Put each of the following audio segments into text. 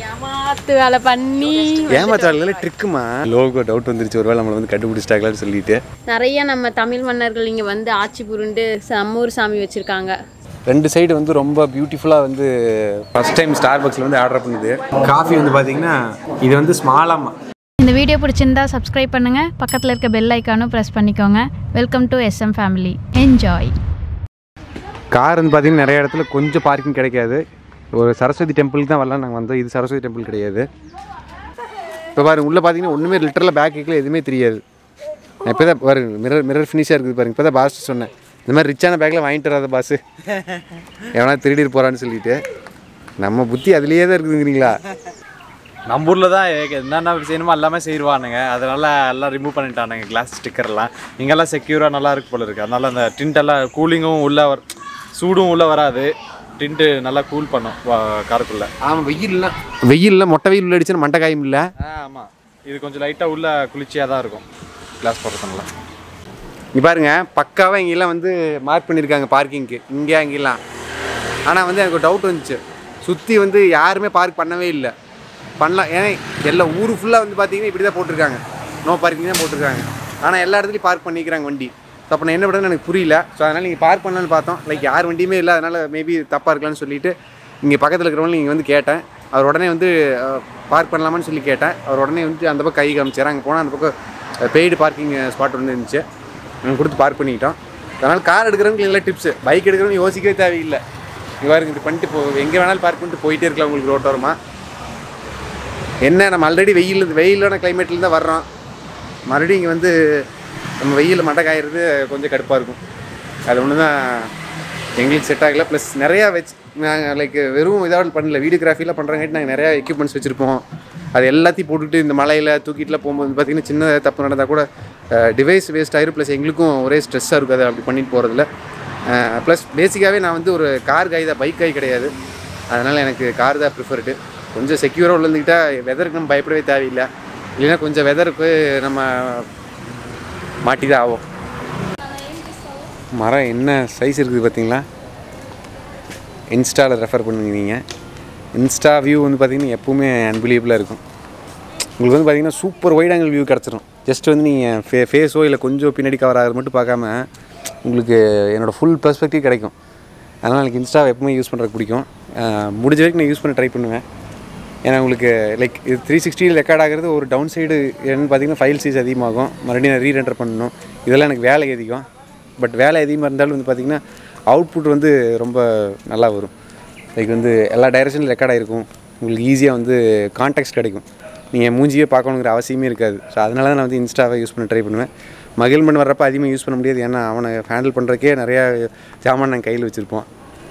ஏமாத்து வேலை பண்ணி ஏமாத்தாளர்களே ட்ரிக்குமா லோகோ டவுட் வந்துருச்சு ஒருவேளை நம்மளை வந்து கண்டுபிடிச்சிட்டாங்களான்னு சொல்லிட்டு நிறைய நம்ம தமிழ் மன்னர்கள் இங்கே வந்து ஆட்சி புரிண்டு சம்மூர் சாமி வச்சுருக்காங்க ரெண்டு சைடு வந்து ரொம்ப பியூட்டிஃபுல்லாக வந்து ஃபஸ்ட் டைம் ஸ்டார் பாக்ஸில் வந்து ஆர்டர் பண்ணுது காஃபி வந்து பார்த்தீங்கன்னா இது வந்து ஸ்மாலாமா இந்த வீடியோ பிடிச்சிருந்தா சப்ஸ்கிரைப் பண்ணுங்கள் பக்கத்தில் இருக்க பெல் ஐக்கானும் ப்ரெஸ் பண்ணிக்கோங்க welcome to SM family enjoy car வந்து பார்த்தீங்கன்னா நிறைய இடத்துல கொஞ்சம் பார்க்கிங் கிடைக்காது ஒரு சரஸ்வதி டெம்பிளுக்கு தான் வரலாம் நாங்கள் வந்தோம் இது சரஸ்வதி டெம்பிள் கிடையாது இப்போ பாருங்க உள்ளே பார்த்தீங்கன்னா ஒன்றுமே லிட்டரில் பேக் கேக்கில் எதுவுமே தெரியாது நான் இப்போ தான் பாருங்க மிரர் மிரர் ஃபினிஷாக இருக்குது பாருங்க இப்போ தான் பாஸ் சொன்னேன் இந்த மாதிரி ரிச்சான பேக்கில் வாங்கிட்டு வராத பாஸு எவனா திருடிட்டு போகிறான்னு சொல்லிட்டு நம்ம புத்தி அதுலேயே தான் இருக்குதுங்கிறீங்களா நம்ம ஊரில் தான் என்னென்ன செய்யணுமோ எல்லாமே செய்வானுங்க அதனால எல்லாம் ரிமூவ் பண்ணிட்டானுங்க கிளாஸ் ஸ்டிக்கர்லாம் இங்கெல்லாம் செக்யூராக நல்லா இருக்கு போல இருக்கு அதனால அந்த டிண்ட் எல்லாம் கூலிங்கும் உள்ள வர சூடும் உள்ளே வராது டிண்ட்டு நல்லா கூல் பண்ணும் காருக்குள்ளே ஆமாம் வெயில்லாம் வெயிலில் மொட்டை வெயில் உள்ள அடிச்சுன்னா மண்டை காயும் இல்லை ஆ ஆமாம் இது கொஞ்சம் லைட்டாக உள்ள குளிர்ச்சியாக தான் இருக்கும் கிளாஸ் போடுறதுனால இங்க பாருங்க பக்காவாக இங்கெல்லாம் வந்து மார்க் பண்ணியிருக்காங்க பார்க்கிங்க்கு இங்கே அங்கெல்லாம் ஆனால் வந்து எனக்கு டவுட் வந்துச்சு சுற்றி வந்து யாருமே பார்க் பண்ணவே இல்லை பண்ணலாம் ஏன்னா எல்லா ஊர் ஃபுல்லாக வந்து பார்த்தீங்கன்னா இப்படி தான் போட்டிருக்காங்க நோ பார்க்கிங் தான் போட்டிருக்காங்க ஆனால் எல்லா இடத்துலையும் பார்க் பண்ணிக்கிறாங்க வண்டி ஸோ அப்போ நான் என்ன பண்ணுறதுன்னு எனக்கு புரியல ஸோ அதனால் நீங்கள் பார்க் பண்ணலான்னு பார்த்தோம் லைக் யார் வண்டியுமே இல்லை அதனால் மேபி தப்பாக இருக்கலாம்னு சொல்லிட்டு இங்கே பக்கத்தில் இருக்கிறவங்க இங்கே வந்து கேட்டேன் அவர் உடனே வந்து பார்க் பண்ணலாமான்னு சொல்லி கேட்டேன் அவர் உடனே வந்து அந்த பக்கம் கை காமிச்சார் அங்கே போனால் அந்த பக்கம் பெய்டு பார்க்கிங் ஸ்பாட் வந்து இருந்துச்சு நாங்கள் கொடுத்து பார்க் பண்ணிக்கிட்டோம் அதனால் கார் எடுக்கிறவங்களுக்கு இல்லை டிப்ஸு பைக் எடுக்கிறவங்க யோசிக்கவே தேவையில்லை இங்கே பாருங்க இப்படி பண்ணிட்டு போ எங்கே வேணாலும் பார்க் பண்ணிட்டு போயிட்டே இருக்கலாம் உங்களுக்கு ரோட்டோரமாக என்ன நம்ம ஆல்ரெடி வெயில் வெயிலான கிளைமேட்டில் தான் வர்றோம் மறுபடியும் இங்கே வந்து நம்ம வெயில் மண்டை காயிறது கொஞ்சம் கடுப்பாக இருக்கும் அது ஒன்று தான் எங்களுக்கு செட் ஆகல ப்ளஸ் நிறையா வச்சு நாங்கள் லைக் வெறும் இதாக பண்ணல வீடியோகிராஃபிலாம் பண்ணுறங்காட்டி நாங்கள் நிறையா எக்யூப்மெண்ட்ஸ் வச்சுருப்போம் அது எல்லாத்தையும் போட்டுட்டு இந்த மலையில் தூக்கிட்டுலாம் போகும்போது பார்த்தீங்கன்னா சின்ன தப்பு நடந்தால் கூட டிவைஸ் வேஸ்ட் ஆயிரும் ப்ளஸ் எங்களுக்கும் ஒரே ஸ்ட்ரெஸ்ஸாக இருக்கும் அதை அப்படி பண்ணிட்டு போகிறதுல ப்ளஸ் பேசிக்காகவே நான் வந்து ஒரு கார் காய் தான் பைக் காய் கிடையாது அதனால் எனக்கு கார் தான் ப்ரிஃபர்டு கொஞ்சம் செக்யூராக உள்ளந்துக்கிட்டா வெதருக்கு நம்ம பயப்படவே தேவையில்லை இல்லைன்னா கொஞ்சம் வெதருக்கு நம்ம மாட்டி தான் ஆகும் மரம் என்ன சைஸ் இருக்குது பார்த்தீங்களா இன்ஸ்டாவில் ரெஃபர் பண்ணுங்க நீங்கள் இன்ஸ்டா வியூ வந்து பார்த்தீங்கன்னா எப்பவுமே அன்பிலீவபிளாக இருக்கும் உங்களுக்கு வந்து பார்த்தீங்கன்னா சூப்பர் வைட் ஆங்கிள் வியூ கிடச்சிரும் ஜஸ்ட் வந்து நீங்கள் ஃபே ஃபேஸோ இல்லை கொஞ்சம் பின்னாடி கவர் ஆகிறது மட்டும் பார்க்காம உங்களுக்கு என்னோடய ஃபுல் பெர்ஸ்பெக்டிவ் கிடைக்கும் அதனால் எனக்கு இன்ஸ்டாவை எப்பவுமே யூஸ் பண்ணுறதுக்கு பிடிக்கும் அஹ் முடிஞ்ச வரைக்கும் நான் யூஸ் பண்ண ட்ரை பண்ணுவேன் ஏன்னா உங்களுக்கு லைக் இது த்ரீ சிக்ஸ்டியில் ரெக்கார்ட் ஆகிறது ஒரு டவுன் சைடு என்னன்னு பார்த்தீங்கன்னா ஃபைல் சைஸ் அதிகமாகும் மறுபடியும் நான் ரீரெண்டர் பண்ணணும் இதெல்லாம் எனக்கு வேலை அதிகம் பட் வேலை அதிகமாக இருந்தாலும் வந்து பார்த்திங்கன்னா அவுட்புட் வந்து ரொம்ப நல்லா வரும் லைக் வந்து எல்லா டைரக்ஷனில் ரெக்கார்ட் ஆகிருக்கும் உங்களுக்கு ஈஸியாக வந்து கான்டாக்ட்ஸ் கிடைக்கும் நீங்கள் மூஞ்சியே பார்க்கணுங்கிற அவசியமே இருக்காது ஸோ அதனால தான் நான் வந்து இன்ஸ்டாவை யூஸ் பண்ண ட்ரை பண்ணுவேன் மகிழ்மன் வர்றப்ப அதிகமாக யூஸ் பண்ண முடியாது ஏன்னா அவனை ஹேண்டில் பண்ணுறக்கே நிறையா ஜாமான் நாங்கள் கையில் வச்சுருப்போம்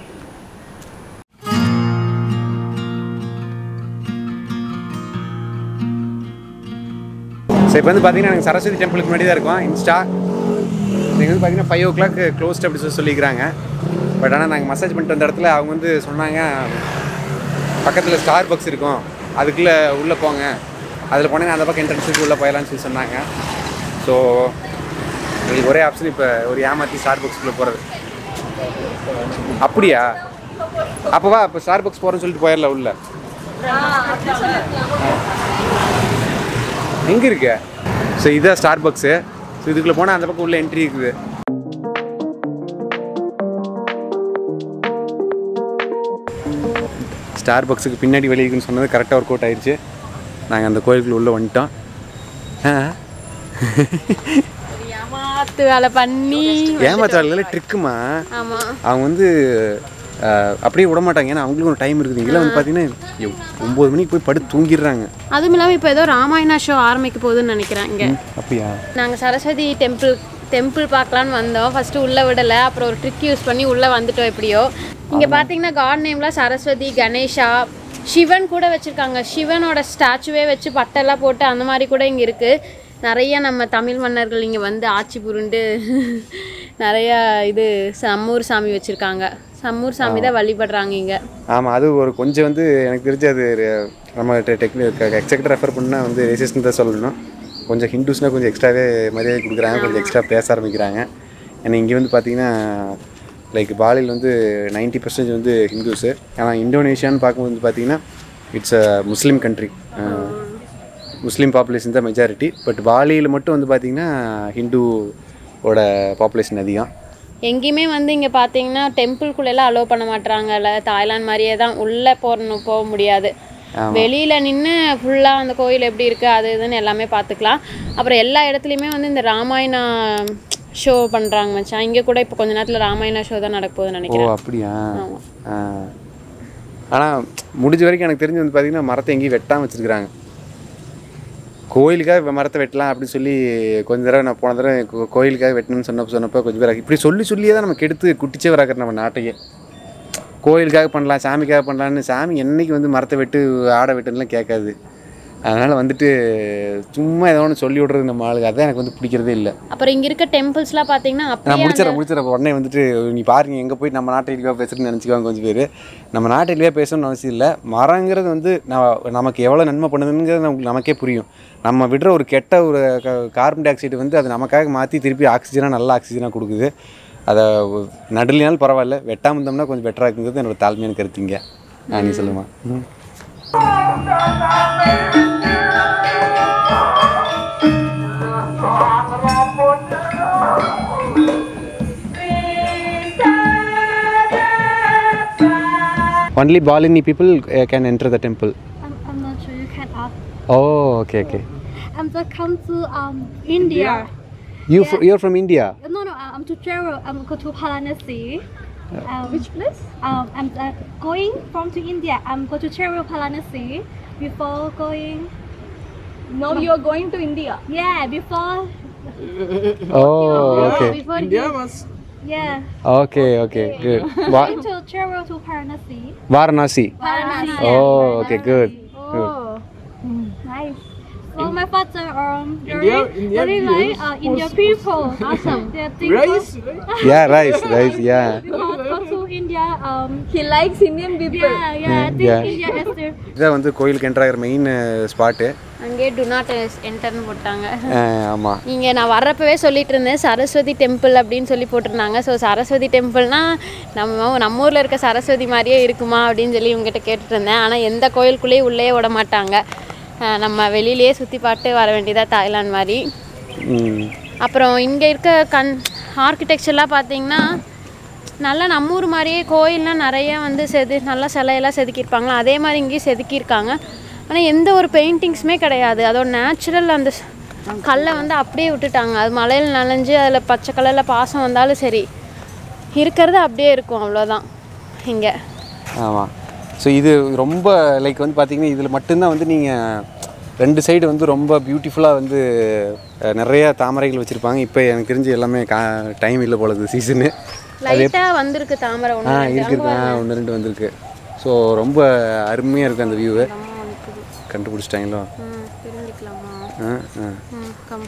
ஸோ இப்போ வந்து பார்த்தீங்கன்னா நாங்கள் சரஸ்வதி டெம்பிளுக்கு முன்னாடி தான் இருக்கோம் இன்ஸ்டா நீங்கள் வந்து பார்த்தீங்கன்னா ஃபைவ் ஓ கிளாக் க்ளோஸ்ட் அப்படி சொல்லி சொல்லிக்கிறாங்க பட் ஆனால் நாங்கள் மசாஜ் பண்ணிட்டு வந்த இடத்துல அவங்க வந்து சொன்னாங்க பக்கத்தில் ஸ்டார் பக்ஸ் இருக்கும் அதுக்குள்ளே உள்ளே போங்க அதில் போனீங்க அந்த பக்கம் என்ட்ரன்ஸுக்கு உள்ளே போயிடலாம்னு சொல்லி சொன்னாங்க ஸோ எங்களுக்கு ஒரே ஆப்ஷன் இப்போ ஒரு ஏமாற்றி ஸ்டார் பக்ஸ்க்குள்ளே போகிறது அப்படியா அப்போ வா இப்போ ஸ்டார் பக்ஸ் போகிறேன்னு சொல்லிட்டு போயிடல உள்ள எங்கே இருக்கு ஸோ இதான் ஸ்டார் பக்ஸு ஸோ இதுக்குள்ளே போனால் அந்த பக்கம் உள்ள என்ட்ரி இருக்குது ஸ்டார் பக்ஸுக்கு பின்னாடி வெளியே இருக்குன்னு சொன்னது கரெக்டாக ஒர்க் அவுட் ஆயிடுச்சு நாங்கள் அந்த கோயிலுக்குள்ள உள்ளே வந்துட்டோம் ஆ ஏமாத்து வேலை பண்ணி ஏமாத்தாளர்களே ட்ரிக்குமா ஆமாம் அவங்க வந்து அஹ், அப்படியே விட மாட்டாங்க ஏன்னா அவங்களுக்கும் ஒரு டைம் இருக்குது இங்கெல்லாம் வந்து பார்த்தீங்கன்னா எவ்- ஒம்பது மணிக்கு போய் படுத்து தூங்கிடுறாங்க அதுவும் இல்லாமல் இப்போ ஏதோ ராமாயணா ஷோ ஆரம்பிக்க போகுதுன்னு நினைக்கிறேன் இங்கே அப்படியா நாங்கள் சரஸ்வதி டெம்பிள் டெம்பிள் பார்க்கலான்னு வந்தோம் ஃபஸ்ட்டு உள்ளே விடலை அப்புறம் ஒரு ட்ரிக் யூஸ் பண்ணி உள்ளே வந்துட்டோம் எப்படியோ இங்கே பார்த்தீங்கன்னா காட் நேம்லாம் சரஸ்வதி கணேஷா சிவன் கூட வச்சுருக்காங்க சிவனோட ஸ்டாச்சுவே வச்சு பட்டெல்லாம் போட்டு அந்த மாதிரி கூட இங்கே இருக்குது நிறைய நம்ம தமிழ் மன்னர்கள் இங்கே வந்து ஆட்சி புரிண்டு நிறையா இது சம்மூர் சாமி வச்சுருக்காங்க சம்மூர் சாமி தான் வழிபடுறாங்க இங்கே ஆமாம் அது ஒரு கொஞ்சம் வந்து எனக்கு தெரிஞ்சு அது ஒரு- நம்ம டெக்னிக் எக்ஸாக்டாக ரெஃபர் பண்ணால் வந்து ரேசிஸ்ட்னு தான் சொல்லணும் கொஞ்சம் ஹிந்துஸ்னால் கொஞ்சம் எக்ஸ்ட்ராவே மரியாதை கொடுக்குறாங்க கொஞ்சம் எக்ஸ்ட்ரா பேச ஆரம்பிக்கிறாங்க ஏன்னா இங்கே வந்து பார்த்தீங்கன்னா லைக் பாலியில் வந்து 90% பர்சன்டேஜ் வந்து ஹிந்துஸு ஆனால் இந்தோனேஷியான்னு பார்க்கும்போது வந்து பார்த்தீங்கன்னா it's a Muslim country Muslim population தான் மெஜாரிட்டி பட் பாலியில் மட்டும் வந்து பார்த்திங்கன்னா ஹிந்துவோட பாப்புலேஷன் அதிகம் எங்கேயுமே வந்து இங்கே பார்த்தீங்கன்னா டெம்பிள்குள்ளெல்லாம் அலோவ் பண்ண மாட்றாங்கல்ல தாய்லாந்து மாதிரியே தான் உள்ளே போகணும் போக முடியாது வெளியில் நின்று ஃபுல்லாக அந்த கோயில் எப்படி இருக்குது அது இதுன்னு எல்லாமே பார்த்துக்கலாம் அப்புறம் எல்லா இடத்துலையுமே வந்து இந்த ராமாயணா ஷோ பண்ணுறாங்க மச்சான் இங்கே கூட இப்போ கொஞ்ச நேரத்தில் ராமாயணா ஷோ தான் நடக்க போகுதுன்னு ஓ நினைக்கிறேன் அப்படியா ஆனால் முடிஞ்ச வரைக்கும் எனக்கு தெரிஞ்சு வந்து பார்த்திங்கன்னா மரத்தை எங்கேயும் வெட்டாமல் வச்சுருக்குறாங்க கோயிலுக்காக மரத்தை வெட்டலாம் அப்படின்னு சொல்லி கொஞ்ச தடவை நான் போன தடவை கோ- கோயிலுக்காக வெட்டணும்னு சொன்னப்போ சொன்னப்போ கொஞ்சம் பேர் இப்படி சொல்லி சொல்லியே தான் நம்ம கெடுத்து குட்டிச்சே வராக்கிற நம்ம நாட்டையே கோயிலுக்காக பண்ணலாம் சாமிக்காக பண்ணலான்னு சாமி என்னைக்கு வந்து மரத்தை வெட்டு ஆடை வெட்டுன்னுலாம் கேட்காது அதனால் வந்துட்டு சும்மா ஏதோ ஒன்று சொல்லி விட்றது நம்ம ஆளுங்க அதான் எனக்கு வந்து பிடிக்கிறதே இல்லை அப்புறம் இங்கே இருக்க டெம்பிள்ஸ்லாம் பார்த்தீங்கன்னா நான் அப்படியே முடிச்சிடறேன் முடிச்சிடறேன் உடனே வந்துட்டு நீ பாருங்க எங்கே போய் நம்ம நாட்டு இழிவாக பேசுகிறேன்னு நினச்சிக்குவாங்க கொஞ்சம் பேர் நம்ம நாட்டு இழிவாக பேசணும்னு அவசியம் இல்லை மரங்கிறது வந்து நான் நமக்கு எவ்வளோ நன்மை பண்ணுதுங்கிறது நமக்கு நமக்கே புரியும் நம்ம விடுற ஒரு கெட்ட ஒரு கார்பன் டை ஆக்சைடு வந்து அது நமக்காக மாற்றி திருப்பி ஆக்சிஜனாக நல்ல ஆக்சிஜனாக கொடுக்குது அதை நடுலினாலும் பரவாயில்ல வெட்டாமல் இருந்தோம்னா கொஞ்சம் பெட்டராக இருக்குங்கிறது என்னோட தாழ்மையான கருத்துங்க ஆ நீ சொல்லுமா ம் Only Balini people uh, can enter the temple. I'm, I'm not sure you can ask. Oh, okay, okay. I'm just come to um India. You fr- you're from India. No, no, I'm to travel. I'm go to Varanasi. Um, Which place? Um, I'm uh, going from to India. I'm go to travel Varanasi before going. Now you are going to India. Yeah, before. Oh, okay. Before India Yeah, Okay, okay, good. Va- going to travel to Varanasi. Varanasi. Varanasi. Oh, okay, good. good. Oh, nice. Well, my father um very very like uh, Indian people. Awesome. They think rice. Yeah, rice, rice, yeah. Because go to India um He likes Indian people. yeah yeah I think Yeah. India is the இதான் வந்து கோயிலுக்கு enter ஆகிற main spot அங்கேயே do not என்டர்னு போட்டாங்க ஆமாம் இங்கே நான் வர்றப்பவே சொல்லிட்டு இருந்தேன் சரஸ்வதி டெம்பிள் அப்படின்னு சொல்லி போட்டிருந்தாங்க ஸோ சரஸ்வதி டெம்பிள்னா நம்ம நம்ம ஊரில் இருக்க சரஸ்வதி மாதிரியே இருக்குமா அப்படின்னு சொல்லி இவங்ககிட்ட கேட்டுட்டு இருந்தேன் ஆனால் எந்த கோயிலுக்குள்ளேயும் உள்ளே விட மாட்டாங்க அஹ் நம்ம வெளியிலேயே சுற்றி பாட்டு வர வேண்டியதாக தாய்லாந்து மாதிரி அப்புறம் இங்கே இருக்க கண் ஆர்கிடெக்சர்லாம் பார்த்தீங்கன்னா நல்லா நம்ம ஊர் மாதிரியே கோயில்லாம் நிறைய வந்து செது நல்லா சிலையெல்லாம் செதுக்கியிருப்பாங்களா அதே மாதிரி இங்கேயும் செதுக்கியிருக்காங்க ஆனால் எந்த ஒரு பெயிண்டிங்ஸுமே கிடையாது அதோட நேச்சுரல் அந்த ஸ்- கல்லை வந்து அப்படியே விட்டுட்டாங்க அது மலையில் நனைஞ்சு அதில் பச்சை கலரில் பாசம் வந்தாலும் சரி இருக்கிறது அப்படியே இருக்கும் அவ்வளோதான் இங்கே ஆமாம் ஸோ இது ரொம்ப லைக் வந்து பார்த்தீங்கன்னா இதில் மட்டும்தான் வந்து நீங்கள் ரெண்டு சைடு வந்து ரொம்ப பியூட்டிஃபுல்லாக வந்து அஹ், நிறைய தாமரைகள் வச்சுருப்பாங்க இப்போ எனக்கு தெரிஞ்சு எல்லாமே கா டைம் இல்லை போல இருக்குது சீசனு லைட்டாக வந்திருக்கு தாமரை ஆ ஒன்று இருக்குது ஆ ஒன்று ரெண்டு வந்திருக்கு ஸோ ரொம்ப அருமையாக இருக்குது அந்த வியூவு கண்டுபிடிச்சிட்டாங்களோ தெரிஞ்சுக்கலாமா ஆ ஆ ம் கம்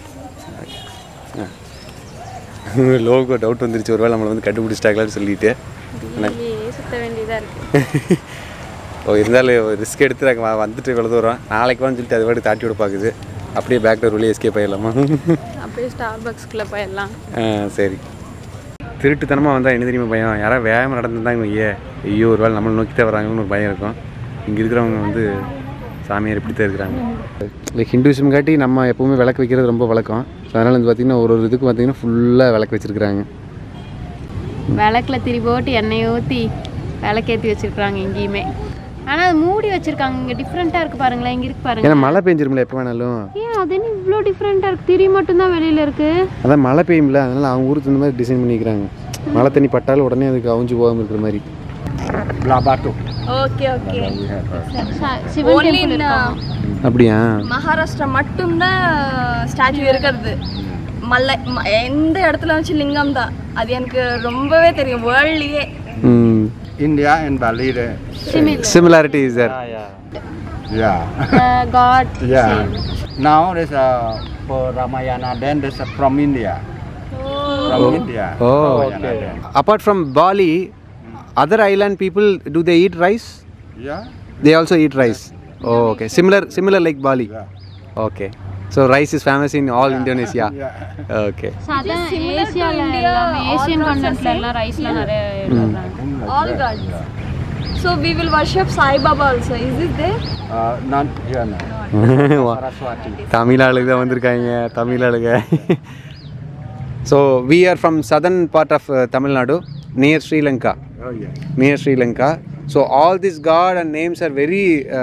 லோகோ டவுட் வந்துருச்சு ஒருவேளை நம்மளை வந்து கண்டுபிடிச்சிட்டாங்களான்னு சொல்லிட்டு வெளியே சுத்த வேண்டியதாக இருக்குது ஓ இருந்தாலும் ரிஸ்க் எடுத்து நாங்கள் வ- வந்துட்டு இவ்வளோ தூரம் நாளைக்கு வான்னு சொல்லிட்டு அது பாட்டு தாட்டி விட பார்க்குது அப்படியே பேக் டோர் வெளியே எஸ்கேப் ஆயிடலாமா அப்படியே ஸ்டார் பக்ஸ்குள்ளே போயிடலாம் ஆ சரி திருட்டுத்தனமாக வந்தால் என்ன தெரியுமா பயம் யாராவது வேகமாக நடந்துருந்தாங்க ஐயே ஐயோ ஒரு வேளை நம்மளை நோக்கி தான் வராங்கன்னு ஒரு பயம் இருக்கும் இங்கே இருக்கிறவங்க வந்து சாமியார் இப்படி தான் இருக்கிறாங்க லைக் ஹிந்துவிசம் காட்டி நம்ம எப்போவுமே விளக்கு வைக்கிறது ரொம்ப வழக்கம் ஸோ அதனால் வந்து பார்த்திங்கன்னா ஒரு ஒரு இதுக்கு பார்த்திங்கன்னா ஃபுல்லாக விளக்கு வச்சுருக்குறாங்க விளக்குல திரி போட்டு எண்ணெய் ஊற்றி விளக்கேற்றி வச்சிருக்காங்க எங்கேயுமே ஆனால் அது மூடி வச்சிருக்காங்க இங்கே டிஃப்ரெண்ட்டாக இருக்குது பாருங்களேன் இங்கே இருக்கு பாருங்க ஏன்னா மழை பெஞ்சிருமில்ல எப்போ வேணாலும் ஏன் அது என்ன இவ்வளோ டிஃப்ரெண்ட்டாக இருக்குது திரி மட்டும்தான் வெளியில் இருக்குது அதான் மழை பெய்யும்ல அதனால் அவங்க ஊருக்கு தகுந்த மாதிரி டிசைன் பண்ணிக்கிறாங்க மழை தண்ணி பட்டாலும் உடனே அதுக்கு அவிஞ்சு போகாமல் இருக்கிற மாதிரி Okay, okay. Sivan Only temple in uh, அப்படியா மகாராஷ்டிரா மட்டும்தான் ஸ்டாச்சு இருக்கிறது மல்லை ம- எந்த இடத்துல வச்சு லிங்கம் தான் அது எனக்கு ரொம்பவே தெரியும் வேர்ல்ட்லயே ம் India and Bali, there. Similarity is sir yeah, God yeah. Now there's a for Ramayana, then there's a from India. From India. Oh, Ramayana then. apart from Bali, other island people do they eat rice? Yeah, They also eat rice. Oh, okay. Similar, similar like Bali. yeah. Okay. So rice is famous in all Indonesia. Yeah. Okay. அதான் ஏசியாவில் எல்லாமே Asian கண்டென்ட்ல எல்லாம் ரைஸ்லாம் நிறைய எடுக்கிறாங்க all God So we will worship Sai Baba also. Is it there? Uh, not here now. Saraswati. Tamil ஆளுங்க தான் வந்திருக்காங்க தமிழ் ஆளுங்க so we are from southern part of Tamil Nadu near Sri Lanka Oh yeah. Near Sri Lanka so all this God and names are very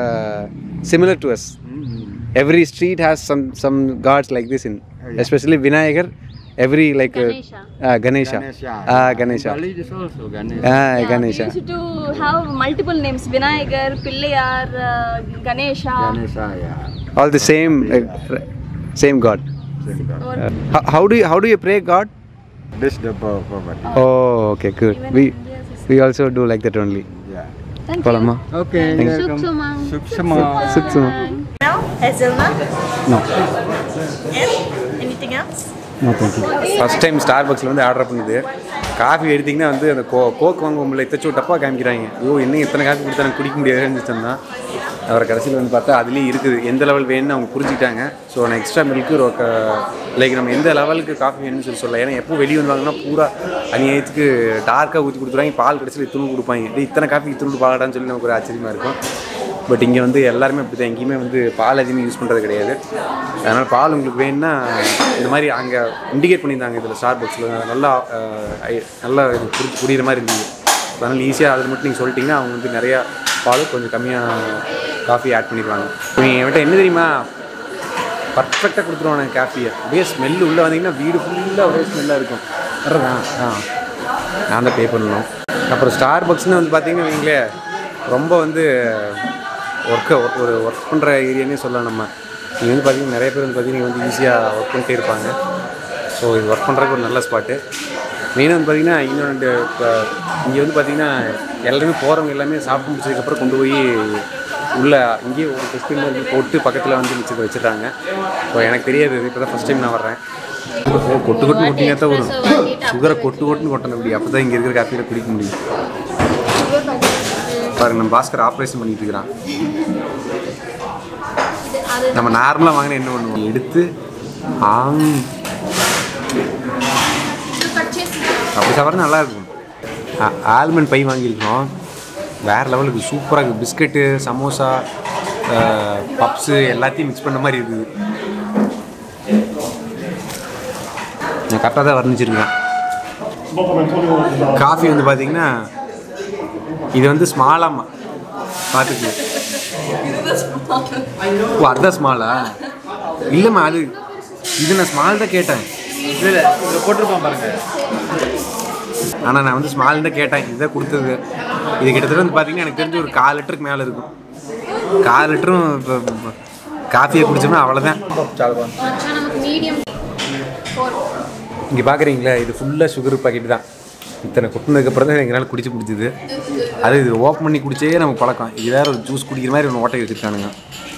similar to us every street has some some Gods like this in especially Vinayagar every like Ganesha ah Ganesha Bali is also Ganesh. Ah We Ganesha used to have multiple names: Vinayagar, Pillayar, uh, Ganesha. Ganesha, yeah. All the same same God Same God. how do you how do you pray god This the pro- property. oh okay good we we also do like that only Yeah. போலாமா Okay. welcome. Suksuma. சுத்தமா Now, hazelnut no and anything else? no thank you first time star பாக்ஸில் வந்து order பண்ணுது coffee எடுத்திங்கன்னா வந்து அந்த கோ Coke வாங்க முடியல இத்தச்சோ டப்பாக காமிக்கிறாங்க ஐயோ இன்னும் எத்தனை காஃபி கொடுத்தா எனக்கு குடிக்க முடியாதுன்னு சொன்னால் அவரை கடைசியில் வந்து பார்த்தா அதுலேயும் இருக்குது எந்த லெவல் வேணும்னு அவங்க புரிஞ்சுக்கிட்டாங்க ஸோ நான் எக்ஸ்ட்ரா மில்க்கு லைக் நம்ம எந்த லெவலுக்கு காஃபி வேணும்னு சொல்லி சொல்லலாம் ஏன்னா எப்போ வெளியே வந்தாங்கன்னா பூரா அநியாயத்துக்கு டார்க்காக ஊற்றி கொடுத்துருவாங்க பால் கடைசியில் இத்துணு கொடுப்பாங்க டேய், இத்தனை காஃபி இத்துணு பாலடான்னு சொல்லி நமக்கு ஒரு ஆச்சரியமாக இருக்கும் பட் இங்கே வந்து எல்லாருமே அப்படி தான் எங்கேயுமே வந்து பால் அதிகமாக யூஸ் பண்ணுறது கிடையாது அதனால் பால் உங்களுக்கு வேணும்னா இந்த மாதிரி அங்கே இண்டிகேட் பண்ணியிருந்தாங்க இதில் ஸ்டார் பாக்ஸில் நல்லா அஹ், ஐ- நல்லா இது புரி புரியுற மாதிரி இருந்தது அதனால் ஈஸியாக அதில் மட்டும் நீங்கள் சொல்லிட்டீங்கன்னா அவங்க வந்து நிறையா பால் கொஞ்சம் கம்மியாக காஃபி ஆட் பண்ணிடுவாங்க நீங்கள் என்கிட்ட என்ன தெரியுமா பர்ஃபெக்டாக கொடுத்துருவாங்க காஃபியை அப்படியே ஸ்மெல் உள்ளே வந்தீங்கன்னா வீடு ஃபுல்லாக ஒரே ஸ்மெல்லாக இருக்கும் வர்றதா ஆ நான் தான் பே பண்ணணும் அப்புறம் ஸ்டார் பக்ஸ்னு வந்து பார்த்தீங்கன்னா வைங்களேன் ரொம்ப வந்து ஒர்க்கை ஒரு ஒர்க் பண்ணுற ஏரியானே சொல்லலாம் நம்ம இங்கே வந்து பார்த்தீங்கன்னா நிறைய பேர் வந்து பார்த்தீங்கன்னா வந்து ஈஸியாக ஒர்க் பண்ணிட்டே இருப்பாங்க ஸோ இது ஒர்க் பண்ணுறதுக்கு ஒரு நல்ல ஸ்பாட்டு மெயினாக வந்து பார்த்தீங்கன்னா இன்னொன்று இப்போ இங்கே வந்து பார்த்தீங்கன்னா எல்லாருமே போகிறவங்க எல்லாமே சாப்பிட்டு முடிச்சதுக்கப்புறம் கொண்டு போய் உள்ளே இங்கேயே ஒரு டெஸ்டின் மாதிரி போட்டு பக்கத்தில் வந்து வச்சு வச்சுட்டாங்க ஸோ எனக்கு தெரியாது இப்போ தான் ஃபஸ்ட் டைம் நான் வர்றேன் ஓ கொட்டு கொட்டு கொட்டிங்க தான் வரும் சுகரை கொட்டு கொட்டுன்னு கொட்டணும் அப்படி அப்போ தான் இங்கே இருக்கிற காஃபியில் குடிக்க முடியும் பாருங்க நம்ம பாஸ்கர் ஆப்ரேஷன் பண்ணிட்டு இருக்கிறான் நம்ம நார்மலாக வாங்கினா என்ன பண்ணுவோம் எடுத்து ஆங் அப்படி சாப்பிட்றது நல்லா இருக்கும் ஆல்மண்ட் பை வாங்கியிருக்கோம் வேறு லெவலுக்கு சூப்பராக இருக்குது பிஸ்கெட்டு சமோசா பப்ஸு எல்லாத்தையும் மிக்ஸ் பண்ண மாதிரி இருக்குது நான் கரெக்டாக தான் வர்ணிச்சிருக்கேன் காஃபி வந்து பார்த்தீங்கன்னா இது வந்து ஸ்மாலாமா பார்த்துக்கு ஓ அதுதான் ஸ்மாலா இல்லைம்மா அது இது நான் ஸ்மால் தான் கேட்டேன் இல்லை இல்லை இதில் போட்டிருப்பான் பாருங்க ஆனால் நான் வந்து ஸ்மால் தான் கேட்டேன் இதுதான் கொடுத்தது இது கிட்டத்தட்ட வந்து பார்த்தீங்கன்னா எனக்கு தெரிஞ்சு ஒரு கால் லிட்டருக்கு மேலே இருக்கும் கால் லிட்டரும் இப்போ காஃபியை குடிச்சோம்னா அவ்வளோதான் நமக்கு மீடியம் இங்கே பார்க்குறீங்களா இது ஃபுல்லாக சுகர் பாக்கெட் தான் இத்தனை கொட்டினதுக்கப்புறம் தான் எங்களால் குடிச்சு பிடிச்சிது அது இது ஓப்பன் பண்ணி குடிச்சே நமக்கு பழக்கம் இது வேறு ஒரு ஜூஸ் குடிக்கிற மாதிரி ஒன்று ஓட்டை வச்சுருக்கானுங்க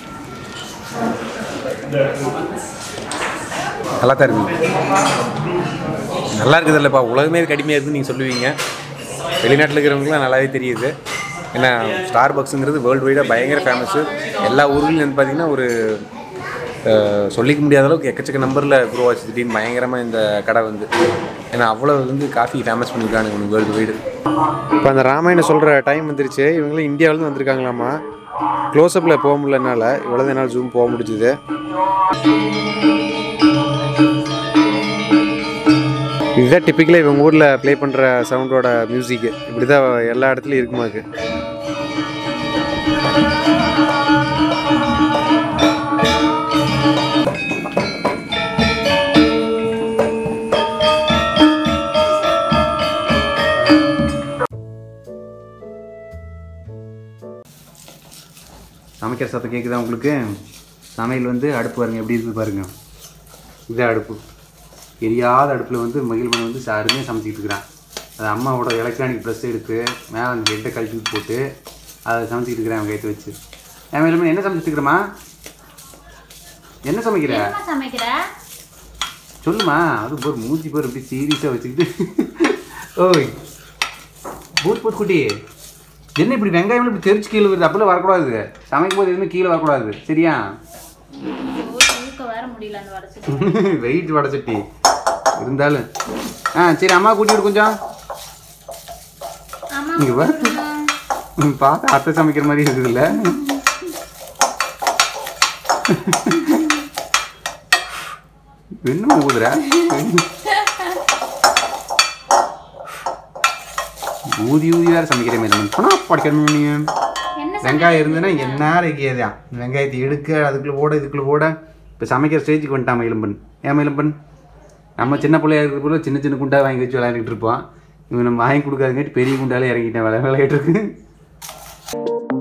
நல்லா தான் இருக்குது நல்லா இருக்குது இல்லைப்பா உலகமே இது கடுமையாக இருக்குதுன்னு நீங்கள் சொல்லுவீங்க வெளிநாட்டில் இருக்கிறவங்களுக்குலாம் நல்லாவே தெரியுது ஏன்னா ஸ்டார் பாக்ஸுங்கிறது வேர்ல்டு வைடாக பயங்கர ஃபேமஸ்ஸு எல்லா ஊர்லேயும் வந்து பார்த்திங்கன்னா ஒரு அஹ், சொல்லிக்க முடியாத அளவுக்கு எக்கச்சக்க நம்பரில் க்ரோ ஆச்சு திடீர்னு பயங்கரமாக இந்த கடை வந்து ஏன்னா அவ்வளோ வந்து காஃபி ஃபேமஸ் பண்ணியிருக்கானுங்க வேர்ல்டு வைடு இப்போ அந்த ராமாயணம் சொல்கிற டைம் வந்துருச்சு இவங்களும் இந்தியாவிலேருந்து வந்திருக்காங்களாமா க்ளோஸ்அப்பில் போக முடியலனால இவ்வளோ தான் என்னால் ஜூம் போக முடிஞ்சுது இதுதான் டிப்பிக்கலாக இவங்க ஊரில் ப்ளே பண்ணுற சவுண்டோட மியூசிக்கு இப்படி தான் எல்லா இடத்துலையும் இருக்குமாக்கு சமைக்கிற சத்தம் கேட்குதா உங்களுக்கு சமையல் வந்து அடுப்பு பாருங்க எப்படி இருக்குது பாருங்க இதான் அடுப்பு எரியாத அடுப்பில் வந்து மகிழ்மன் வந்து சாருமே சமைச்சிட்டு இருக்கிறான் அது அம்மாவோட எலக்ட்ரானிக் ப்ரெஸ் எடுத்து மேலே அந்த ஹெட்டை கழட்டி போட்டு அதை சமைச்சிட்டு இருக்கிறேன் அவன் கைத்து வச்சு என் மேலுமே என்ன சமைச்சிட்டு இருக்கிறமா என்ன சமைக்கிற சமைக்கிற சொல்லுமா அது ஒரு மூஞ்சி பேர் இப்படி சீரியஸாக வச்சுக்கிட்டு ஓய் பூத் பூத் குட்டி என்ன இப்படி வெங்காயம் இப்படி தெரிச்சு கீழே வருது அப்பெல்லாம் வரக்கூடாது சமைக்கும் போது எதுவுமே கீழே வரக்கூடாது சரியா வேற முடியல அந்த வடை வெயிட் வடச்சட்டி இருந்தாலும் ஆ சரி அம்மா கூட்டி விடு கொஞ்சம் இங்கே வர பார்த்து அத்தை சமைக்கிற மாதிரி இருக்குதுல்ல என்ன ஊதுற ஊதி ஊதி வேற சமைக்கிற மாதிரி போனால் படிக்கணும் நீ வெங்காயம் இருந்ததுன்னா என்ன இருக்கியதா வெங்காயத்தை எடுக்க அதுக்குள்ள போட இதுக்குள்ள போட இப்போ சமைக்கிற ஸ்டேஜுக்கு வந்துட்டான் மயிலம்பன் ஏன் மயிலம்பன் நம்ம சின்ன பிள்ளையா இருக்கிற போல சின்ன சின்ன குண்டா வாங்கி வச்சு விளையாண்டுட்டு இருப்போம் இவன் நம்ம வாங்கி கொடுக்காதுங்காட்டி பெரிய குண்டாலே இறங்கிட்டேன் விளை விளையாட்டு இருக்கு